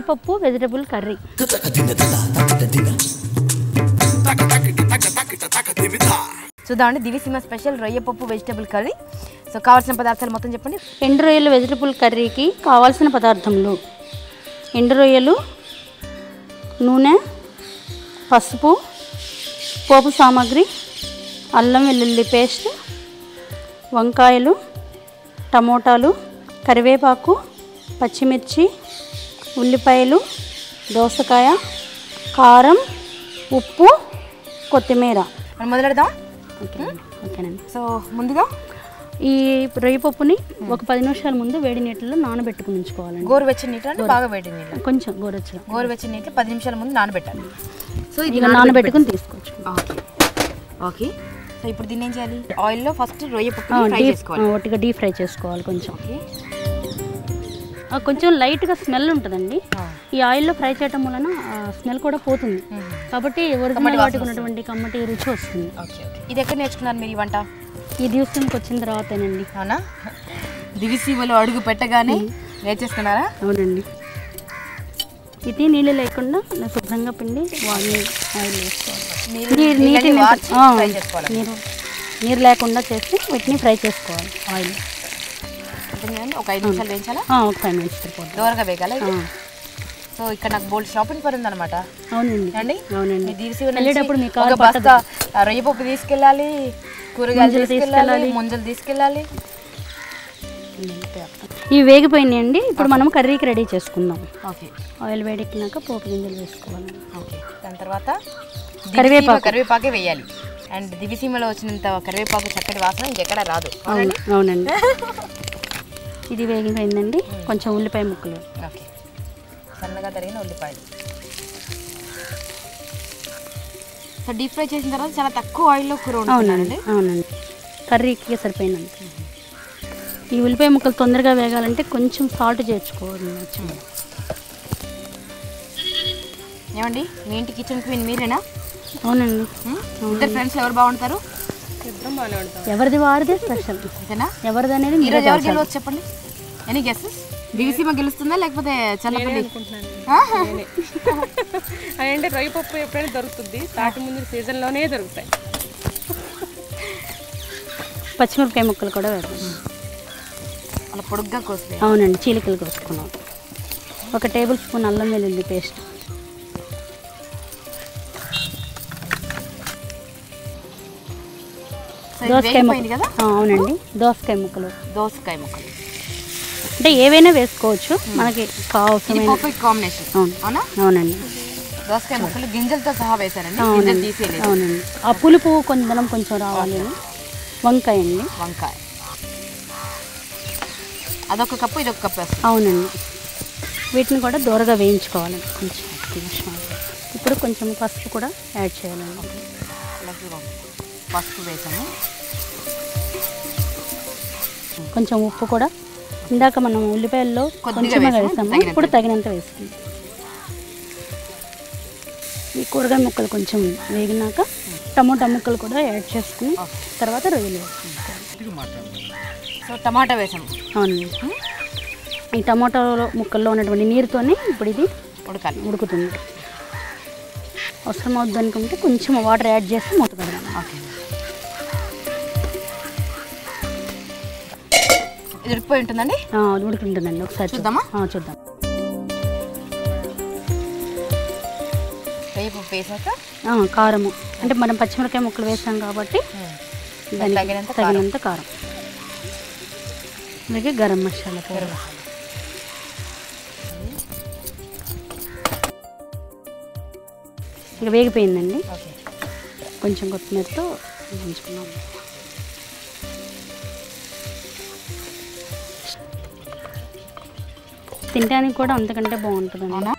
రొయ్యపప్పు vegetable curry చూద్దామండి Diviseema special రొయ్యపప్పు vegetable curry so కావాల్సిన పదార్థాలు మొత్తం చెప్పండి ఎండు రొయ్యలు వెజిటబుల్ కర్రీకి కావాల్సిన పదార్థములు ఎండు రొయ్యలు నూనె పసుపు పోపు సామాగ్రి అల్లం వెల్లుల్లి పేస్ట్ వంకాయలు టమోటాలు కరివేపాకు పచ్చిమిర్చి ఉల్లిపాయలు దోసకాయ కారం ఉప్పు కొత్తిమీర మనం మొదలెడదాం ఓకే ఓకేనండి సో ముందుగా ఈ రొయ్యపప్పుని ఒక పది నిమిషాల ముందు వేడి నీటిలో నానబెట్టుకుని ఉంచుకోవాలండి గోరువెచ్చని నీళ్ళు అంటే బాగా వేడి నీళ్ళు కొంచెం గోరొచ్చుగా గోరువెచ్చని నీళ్ళు పది నిమిషాల ముందు నానబెట్టాలి సో ఇది ఇక నానబెట్టుకుని తీసుకోవచ్చు ఓకే ఓకే సో ఇప్పుడు దీన్ని ఏం చేయాలి ఆయిల్లో ఫస్ట్ రొయ్యపప్పు ఫ్రై డీప్ చేసుకోవాలి ఒకటిగా డీప్ ఫ్రై చేసుకోవాలి కొంచెం ఓకే ఆ, కొంచెం లైట్గా స్మెల్ ఉంటుందండి ఈ ఆయిల్లో ఫ్రై చేయటం వలన స్మెల్ కూడా పోతుంది కాబట్టి ఒరిజినల్ వాటికి ఉన్నటువంటి కమ్మటి రుచి వస్తుంది ఓకే ఓకే ఇది ఎక్కడ నేర్చుకున్నారు మీరు ఈ వంట ఈ దివసంకి వచ్చిన తర్వాతేనండి అవునా దివిసీమలో అడుగు పెట్టగానే నేర్చేసుకున్నారా అవునండి ఇది నీళ్ళు లేకుండా నా శుభ్రంగా పిండి వాడిని ఆయిల్ వేసుకోవాలి నీళ్ళు- నీరు- నీళ్ళని నీటిని వార్చి ఆ, ఫ్రై చేసుకోవాలి నీరు నీరు లేకుండా చేసి వీటిని ఫ్రై చేసుకోవాలి ఆయిల్ అర్థం చేయండి ఒక ఐదు నిమిషాలు వేయించాలా ఆ, ఒక ఫైవ్ మినిట్స్ సరిపోతుంది దూరంగా వేగాల ఆ, సో ఇక్కడ నాకు బోల్డ్ షాపింగ్ పర్ ఉందన్నమాట అవునండి అండి అవునండి మీ దివిసీమ నుంచి వెళ్ళేటప్పుడు మీ ఒక కారు బస్తా ఆ, రొయ్యపప్పు తీసుకెళ్ళాలి కూరగాయలు ముంజలు తీసుకెళ్ళాలి ముంజలు తీసుకెళ్ళాలి ఇవి వేగిపోయినాయండి ఇప్పుడు మనం కర్రీకి రెడీ చేసుకుందాం ఓకే ఆయిల్ వేడెక్కినాక పోపు గింజలు వేసుకోవాలి ఓకే దాని తర్వాత కరివేపాకు. దివిసీమ కరివేపాకే వేయాలి అండ్ దివిసీమలో వచ్చినంత కరివేపాకు చక్కటి వాసన ఇంకెక్కడ రాదు అవును అవునండి ఇది వేగిపోయిందండి కొంచెం ఉల్లిపాయ ముక్కలు ఓకే సన్నగా తరిగిన ఉల్లిపాయలు సో డీప్ ఫ్రై చేసిన తర్వాత చాలా తక్కువ ఆయిల్లో కూర అవునండి ఉంటుందండి అవునండి కర్రీకి సరిపోయినంత ఈ ఉల్లిపాయ ముక్కలు తొందరగా వేగాలంటే కొంచెం సాల్ట్ చేర్చుకోవాలి ఏమండి మీ ఇంటి కిచెన్ క్వీన్ మీరేనా అవునండి హ్మ్? ఇద్దరు ఫ్రెండ్స్ ఎవరు బాగుంటారు ఎవరిది వారిదే స్పెషల్ అంతేనా ఎవరిది అనేది ఈరోజు మీరే ఎవరు తెలుసాలి. గెలవచ్చు చెప్పండి ఎనీ గెస్సెస్ దివిసీమ గెలుస్తుందా లేకపోతే చల్లపల్లి అంటే రొయ్య పప్పు ఎప్పుడైనా దొరుకుతుంది తాటి ముందు సీజన్లోనే దొరుకుతాయి పచ్చిమిరపకాయ ముక్కలు కూడా వేద్దాం అలా పొడుగ్గా కోస్తే అవునండి చీలికలు కోసుకున్నాం ఒక టేబుల్ స్పూన్ అల్లం వెల్లుల్లి పేస్ట్ సో ఇది దోసకాయ వేగిపోయింది ముక్కలు కదా ఆ, అవునండి దోసకాయ ముక్కలు దోసకాయ ముక్కలు అంటే ఏవైనా వేసుకోవచ్చు మనకి ఇది కావలసిన పర్ఫెక్ట్ కాంబినేషన్ అవును అవునా అవునండి దోసకాయ ముక్కలు గింజలతో సహా వేశారండి గింజలు అవునండి తీసేయలేదు అవునండి ఆ పులుపు కొంచెం కొంచెం రావాలి అని వంకాయ అండి వంకాయ అదొక కప్పు ఇదొక కప్పు వేస్తాం అవునండి వీటిని కూడా దూరగా వేయించుకోవాలి కొంచెం ఒక్క నిమిషం ఆగు. ఇప్పుడు కొంచెం పసుపు కూడా యాడ్ చేయాలండి అలాగే పసుపు వేసాము కొంచెం ఉప్పు కూడా ఇందాక మనం ఉల్లిపాయల్లో కొద్దిగా కొంచెం వేసాము, వేసాము తగినంత. ఇప్పుడు తగినంత వేసుకుందాం ఈ కూరగాయ ముక్కలు కొంచెం వేగినాక టమోటా ముక్కలు కూడా యాడ్ చేసుకుని తర్వాత రొయ్యలు వేసుకుంటాం సో టమాటా వేసాము అవునండి ఈ టమాటా ముక్కల్లో ఉన్నటువంటి నీరుతోనే ఇప్పుడు ఇది ఉడకాలి ఉడుకుతుంది అవసరం అవుద్ది అనుకుంటే కొంచెం వాటర్ యాడ్ చేసి మూత పెడదాం ఓకే ఇది ఉడికిపోయి ఉంటుందండి ఆ, అది ఉడుకుంటుందండి ఒకసారి చూద్దామా? ఆ, చూద్దాం వేపు వేసాక ఆ, కారము అంటే మనం పచ్చిమిరకాయ ముక్కలు వేసాం కాబట్టి దానికి తగినంత కారం. తగినంత కారం అలాగే గరం మసాలా పౌడర్ ఇక వేగిపోయిందండి ఓకే కొంచెం కొత్తిమీరతో ఉంచుకున్నాం తినడానికి కూడా అంతకంటే బాగుంటుందండి అవునా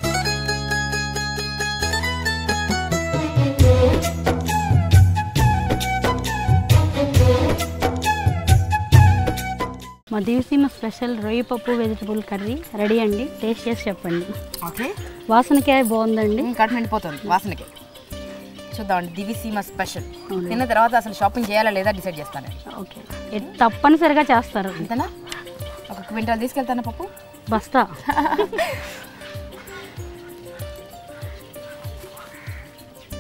మా దివిసీమ స్పెషల్ రొయ్య పప్పు వెజిటబుల్ కర్రీ రెడీ అండి టేస్ట్ చేసి చెప్పండి ఓకే వాసనకే బాగుందండి కడుపు నిండిపోతుంది వాసనకి చూద్దామండి దివిసీమ స్పెషల్ అవును. తిన్న తర్వాత అసలు షాపింగ్ చేయాలా లేదా డిసైడ్ చేస్తాను ఓకే ఇది తప్పనిసరిగా చేస్తారు అంతేనా ఒక క్వింటాల్ తీసుకెళ్తాను పప్పు బస్తా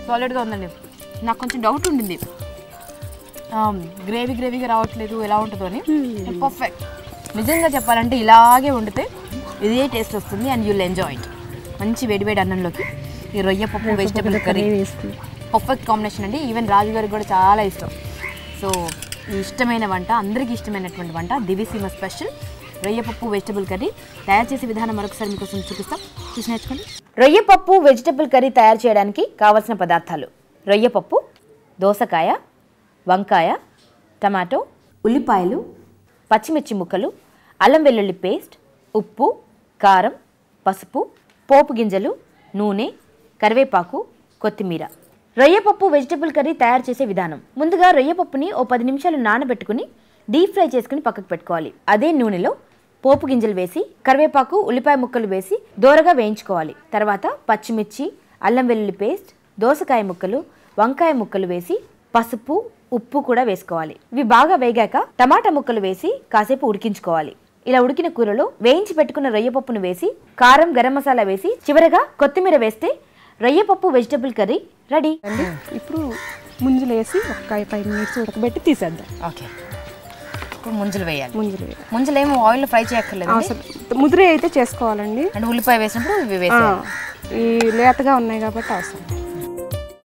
సాలిడ్గా ఉందండి నాకు కొంచెం డౌట్ ఉండింది గ్రేవీ గ్రేవీగా రావట్లేదు ఎలా ఉంటుందో అని పర్ఫెక్ట్ నిజంగా చెప్పాలంటే ఇలాగే వండితే ఇదే టేస్ట్ వస్తుంది అండ్ యూల్ ఎంజాయ్ ఇట్ మంచి వేడివేడి అన్నంలోకి ఈ రొయ్య పప్పు వెజిటబుల్ కర్రీ వేస్తుంది పర్ఫెక్ట్ కాంబినేషన్ అండి ఈవెన్ రాజు గారికి కూడా చాలా ఇష్టం సో ఈ ఇష్టమైన వంట అందరికీ ఇష్టమైనటువంటి వంట దివిసీమ స్పెషల్ రొయ్యపప్పు వెజిటబుల్ కర్రీ తయారు చేసే విధానం మరొకసారి మీకోసం చూపిస్తాం చూసి నేర్చుకోండి రొయ్యపప్పు వెజిటబుల్ కర్రీ తయారు చేయడానికి కావలసిన పదార్థాలు రొయ్యపప్పు దోసకాయ వంకాయ టమాటో ఉల్లిపాయలు పచ్చిమిర్చి ముక్కలు అల్లం వెల్లుల్లి పేస్ట్ ఉప్పు కారం పసుపు పోపు గింజలు నూనె కరివేపాకు కొత్తిమీర రొయ్యపప్పు వెజిటబుల్ కర్రీ తయారు చేసే విధానం ముందుగా రొయ్యపప్పుని ఓ పది నిమిషాలు నానబెట్టుకుని డీప్ ఫ్రై చేసుకుని పక్కకు పెట్టుకోవాలి అదే నూనెలో పోపు గింజలు వేసి కరివేపాకు ఉల్లిపాయ ముక్కలు వేసి దోరగా వేయించుకోవాలి తర్వాత పచ్చిమిర్చి అల్లం వెల్లుల్లి పేస్ట్ దోసకాయ ముక్కలు వంకాయ ముక్కలు వేసి పసుపు ఉప్పు కూడా వేసుకోవాలి ఇవి బాగా వేగాక టమాటా ముక్కలు వేసి కాసేపు ఉడికించుకోవాలి ఇలా ఉడికిన కూరలో వేయించి పెట్టుకున్న రొయ్యపప్పును వేసి కారం గరం మసాలా వేసి చివరగా కొత్తిమీర వేస్తే రొయ్యపప్పు వెజిటబుల్ కర్రీ రెడీ అండి ఇప్పుడు ముంజులు వేసి ఒక ఫైవ్ మినిట్స్ ఉడకబెట్టి తీసేద్దాం ఓకే ఇప్పుడు ముంజలు వేయాలి ముంజులు వేయాలి. ముంజలు ఏమో ఆయిల్ ఫ్రై చేయక్కర్లేదు అవసరం ముదిరి అయితే చేసుకోవాలండి అంటే ఉల్లిపాయ వేసినప్పుడు ఇవి ఆ, వేసాలి ఈ లేతగా ఉన్నాయి కాబట్టి అవసరం